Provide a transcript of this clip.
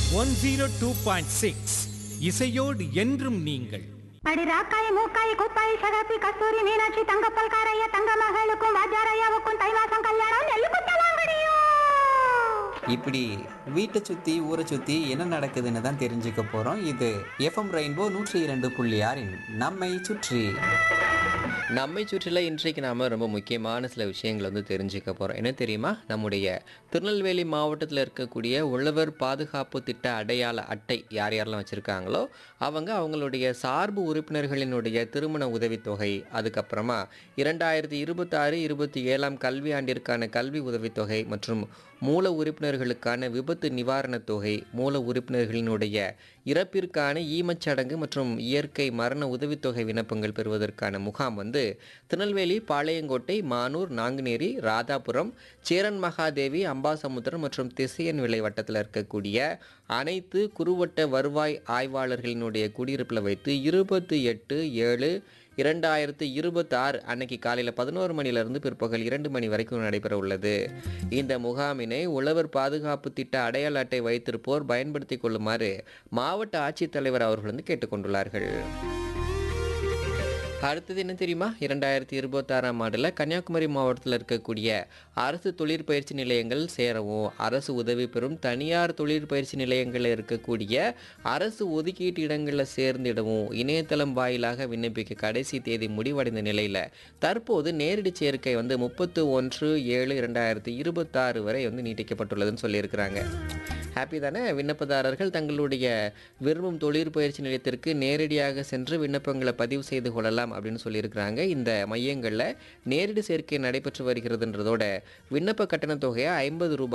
one zero two point six இசையோடு என்றும் நீங்கள் அடி ராக்காய் மூக்காய் குப்பாய் சகப்பி கஸ்தூரி மீனாட்சி தங்கப்பல் காரைய தங்க மகளுக்கும் வாஜாரையாவுக்கும் தை மாசம் கல்யாணம் நெல்லு குத்தலாங்கடியோ இப்படி வீட்டை சுற்றி ஊரை சுற்றி என்ன நடக்குதுன்னு தான் தெரிஞ்சுக்க போகிறோம் இது எஃப்எம் ரெயின்போ நூற்றி இரண்டு புள்ளி ஆறின் நம்மை சுற்றி நம்மை சுற்றில இன்றைக்கு நாம் ரொம்ப முக்கியமான சில விஷயங்களை வந்து தெரிஞ்சுக்க போகிறோம் என்ன தெரியுமா நம்முடைய திருநெல்வேலி மாவட்டத்தில் இருக்கக்கூடிய உழவர் பாதுகாப்பு திட்ட அடையாள அட்டை யார் யாரெல்லாம் வச்சுருக்காங்களோ அவங்க அவங்களுடைய சார்பு உறுப்பினர்களினுடைய திருமண உதவித்தொகை அதுக்கப்புறமா இரண்டாயிரத்தி இருபத்தாறு இருபத்தி ஏழாம் கல்வி ஆண்டிற்கான கல்வி உதவித்தொகை மற்றும் மூல உறுப்பினர்களுக்கான விபத்து நிவாரணத் தொகை மூல உறுப்பினர்களினுடைய இறப்பிற்கான ஈமச்சடங்கு மற்றும் இயற்கை மரண உதவித்தொகை விண்ணப்பங்கள் பெறுவதற்கான முகாம் வந்து திருநெல்வேலி பாளையங்கோட்டை மானூர் நாங்குநேரி ராதாபுரம் சேரன் மகாதேவி அம்பாசமுத்திரம் மற்றும் திசையன் விலை வட்டத்தில் இருக்கக்கூடிய அனைத்து குறுவட்ட வருவாய் ஆய்வாளர்களினுடைய குடியிருப்பில் வைத்து இருபத்தி எட்டு ஏழு இரண்டாயிரத்து இருபத்தாறு அன்னைக்கு காலையில் பதினோரு மணிலிருந்து பிற்பகல் இரண்டு மணி வரைக்கும் நடைபெற உள்ளது இந்த முகாமினை உழவர் பாதுகாப்பு திட்ட அடையாள அட்டை வைத்திருப்போர் பயன்படுத்திக் கொள்ளுமாறு மாவட்ட ஆட்சித்தலைவர் அவர்கள் வந்து கேட்டுக்கொண்டுள்ளார்கள் அடுத்தது என்ன தெரியுமா இரண்டாயிரத்தி இருபத்தாறாம் ஆண்டில் கன்னியாகுமரி மாவட்டத்தில் இருக்கக்கூடிய அரசு தொழிற்பயிற்சி நிலையங்கள் சேரவும் அரசு உதவி பெறும் தனியார் தொழிற்பயிற்சி நிலையங்களில் இருக்கக்கூடிய அரசு ஒதுக்கீட்டு இடங்களில் சேர்ந்திடவும் இணையதளம் வாயிலாக விண்ணப்பிக்க கடைசி தேதி முடிவடைந்த நிலையில் தற்போது நேரடி சேர்க்கை வந்து முப்பத்து ஒன்று ஏழு இரண்டாயிரத்தி இருபத்தாறு வரை வந்து நீட்டிக்கப்பட்டுள்ளதுன்னு சொல்லியிருக்கிறாங்க ஹாப்பி தானே விண்ணப்பதாரர்கள் தங்களுடைய விரும்பும் தொழிற்பயிற்சி நிலையத்திற்கு நேரடியாக சென்று விண்ணப்பங்களை பதிவு செய்து கொள்ளலாம் அப்படின்னு சொல்லியிருக்கிறாங்க இந்த மையங்களில் நேரடி சேர்க்கை நடைபெற்று வருகிறதுன்றதோட விண்ணப்ப கட்டணத் தொகையை ஐம்பது ரூபாய்